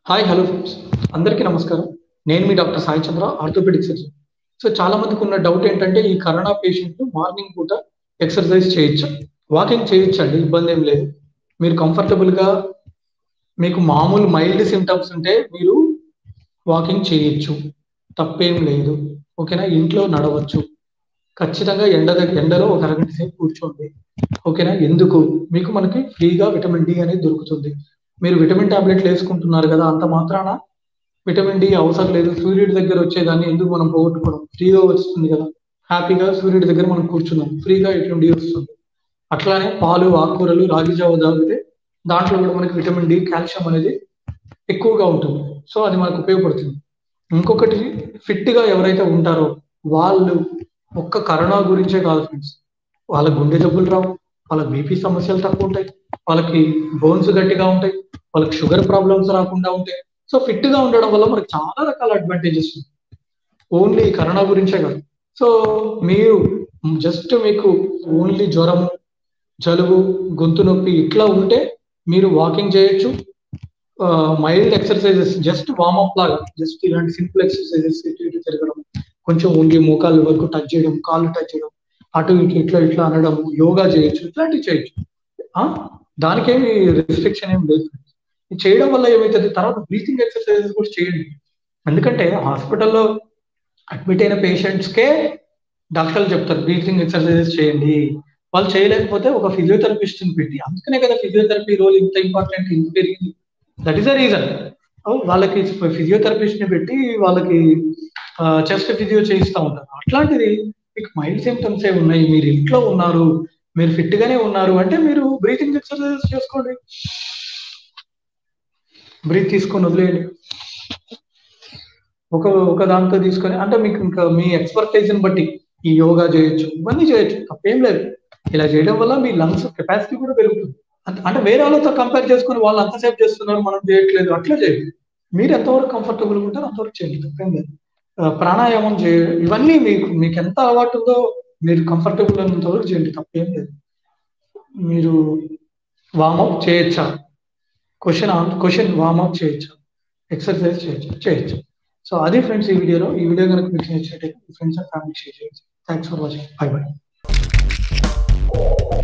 hi hello friends అందరికీ నమస్కారం నేను మీ doctor Sai Chandra orthopedic surgeon so చాలా మందికి ఉన్న డౌట్ ఏంటంటే ఈ కరోనా పేషెంట్ మార్నింగ్ పూట ఎక్సర్సైజ్ చేయొచ్చా వాకింగ్ చేయొచ్చండి ఇబ్బంది ఏం లేదు మీరు కంఫర్టబుల్ గా మీకు మామూలు మైల్డ్ సిమ్టమ్స్ ఉంటే మీరు వాకింగ్ చేయొచ్చు తప్పేం లేదు ఓకేనా ఇంట్లో నడవచ్చు ఖచ్చితంగా ఎండ దగ్గర ఎండలో ఒక అరగంట సేపు కూర్చోండి ఓకేనా ఎందుకు మీకు మనకి ఫ్రీగా విటమిన్ డి అనేది దొరుకుతుంది మీరు విటమిన్ టాబ్లెట్లు వేసుకుంటున్నారు కదా అంత మాత్రాన విటమిన్ డి అవసరం లేదు సూర్యుడి దగ్గర వచ్చేదాన్ని ఎందుకు మనం పోగొట్టుకోవడం ఫ్రీగా వస్తుంది కదా హ్యాపీగా సూర్యుడి దగ్గర మనం కూర్చున్నాం ఫ్రీగా విటమిన్ డి వస్తుంది అట్లానే పాలు ఆకుకూరలు రాగి జావ తాగితే దాంట్లో కూడా మనకి విటమిన్ డి కాల్షియం అనేది ఎక్కువగా ఉంటుంది సో అది మనకు ఉపయోగపడుతుంది ఇంకొకటి ఫిట్ గా ఎవరైతే ఉంటారో వాళ్ళు ఒక్క కరోనా గురించే కాదు ఫ్రెండ్స్ వాళ్ళ గుండె జబ్బులు రావు వాళ్ళ బీపీ సమస్యలు తక్కువ ఉంటాయి వాళ్ళకి బోన్స్ గట్టిగా ఉంటాయి వాళ్ళకి షుగర్ ప్రాబ్లమ్స్ రాకుండా ఉంటాయి సో ఫిట్ గా ఉండడం వల్ల మనకి చాలా రకాల అడ్వాంటేజెస్ ఉన్నాయి ఓన్లీ కరోనా గురించే కాదు సో మీరు జస్ట్ మీకు ఓన్లీ జ్వరము జలుబు గొంతు నొప్పి ఇట్లా ఉంటే మీరు వాకింగ్ చేయొచ్చు మైల్డ్ ఎక్సర్సైజెస్ జస్ట్ వార్మప్ లాగా జస్ట్ ఇలాంటి సింపుల్ ఎక్సర్సైజెస్ ఇటు ఇటు తిరగడం కొంచెం వంగి మోకాళ్ళ వరకు టచ్ చేయడం కాళ్ళు టచ్ చేయడం అటు ఇటు ఇట్లా ఇట్లా అనడం యోగా చేయొచ్చు ఇట్లాంటివి చేయొచ్చు దానికేమి రిస్ట్రిక్షన్ ఏం లేదు చేయడం వల్ల ఏమవుతుంది తర్వాత బ్రీతింగ్ ఎక్సర్సైజెస్ కూడా చేయండి ఎందుకంటే హాస్పిటల్లో అడ్మిట్ అయిన పేషెంట్స్కే డాక్టర్లు చెప్తారు బ్రీతింగ్ ఎక్సర్సైజెస్ చేయండి వాళ్ళు చేయలేకపోతే ఒక ఫిజియోథెరపిస్ట్ పెట్టి అందుకనే కదా ఫిజియోథెరపీ రోల్ ఇంత ఇంపార్టెంట్ ఇంత పెరిగింది దట్ ఈస్ ద రీజన్ వాళ్ళకి ఫిజియోథెరపిస్ట్ ని పెట్టి వాళ్ళకి చెస్ట్ ఫిజియో చేయిస్తూ ఉంటారు అట్లాంటిది మీకు మైల్డ్ సిమ్టమ్స్ ఏ ఉన్నాయి మీరు ఇంట్లో ఉన్నారు మీరు ఫిట్ గానే ఉన్నారు అంటే మీరు బ్రీతింగ్ ఎక్సర్సైజెస్ చేసుకోండి బ్రీత్ తీసుకొని వదిలేయండి ఒక ఒక దాంతో తీసుకొని అంటే మీకు ఇంకా మీ ఎక్స్పర్టైజ్ బట్టి ఈ యోగా చేయొచ్చు ఇవన్నీ చేయొచ్చు తప్పేం లేదు ఇలా చేయడం వల్ల మీ లంగ్స్ కెపాసిటీ కూడా పెరుగుతుంది అంటే వేరే వాళ్ళతో కంపేర్ చేసుకుని వాళ్ళు అంతసేపు చేస్తున్నారు మనం చేయట్లేదు అట్లా చేయండి మీరు ఎంతవరకు కంఫర్టబుల్ ఉంటారో అంతవరకు చేయండి తప్పేం లేదు ప్రాణాయామం చేయ ఇవన్నీ మీకు మీకు ఎంత అలవాటు ఉందో మీరు కంఫర్టబుల్ అయినంత వరకు చేయండి తప్పేం లేదు మీరు వామప్ చేయొచ్చా క్వశ్చన్ క్వశ్చన్ వామప్ చేయొచ్చా ఎక్సర్సైజ్ చేయొచ్చు చేయొచ్చు సో అది ఫ్రెండ్స్ ఈ వీడియోలో ఈ వీడియో కనుక మీకు నచ్చినట్టయితే ఫ్రెండ్స్ అండ్ ఫ్యామిలీ షేర్ చేయొచ్చు thanks for watching bye by